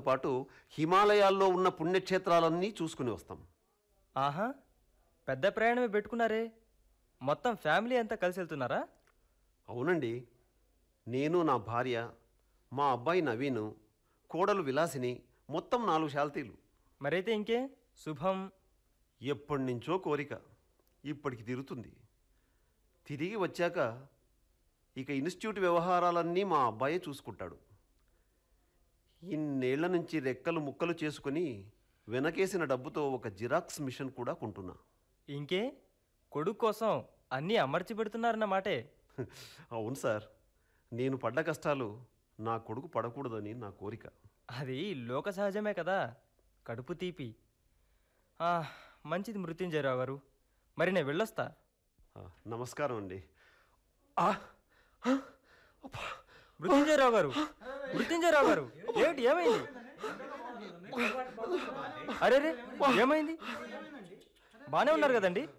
పాటు హిమాలయాల్లో ఉన్న పుణ్యక్షేత్రాలన్నీ చూసుకుని వస్తాం ఆహా పెద్ద ప్రయాణమే పెట్టుకున్నారే మొత్తం ఫ్యామిలీ అంతా కలిసి వెళ్తున్నారా అవునండి నేను నా భార్య మా అబ్బాయి నవీను కోడలు విలాసిని మొత్తం నాలుగు శాల్తీలు మరైతే ఇంకే శుభం ఎప్పటి నుంచో కోరిక ఇప్పటికి తీరుతుంది తిరిగి వచ్చాక ఇక ఇన్స్టిట్యూట్ వ్యవహారాలన్నీ మా అబ్బాయే చూసుకుంటాడు ఇన్నేళ్ల నుంచి రెక్కలు ముక్కలు చేసుకుని వెనకేసిన డబ్బుతో ఒక జిరాక్స్ మిషన్ కూడా కొంటున్నా ఇంకే కొడుకు కోసం అన్నీ అమర్చి పెడుతున్నారన్న మాటే అవును సార్ నేను పడ్డ కష్టాలు నా కొడుకు పడకూడదని నా కోరిక అది లోక సహజమే కదా కడుపు తీపి ఆ, మంచిది మృత్యుంజయరావు గారు మరి నేను వెళ్ళొస్తా ఆ, నమస్కారం అండి ఆ, ఆ, అబ్బా. మృత్యుంజయరావు గారు మృత్యుంజయరావు గారు ఏమిటి ఏమైంది అరే రే ఏమైంది బాగానే ఉన్నారు కదండి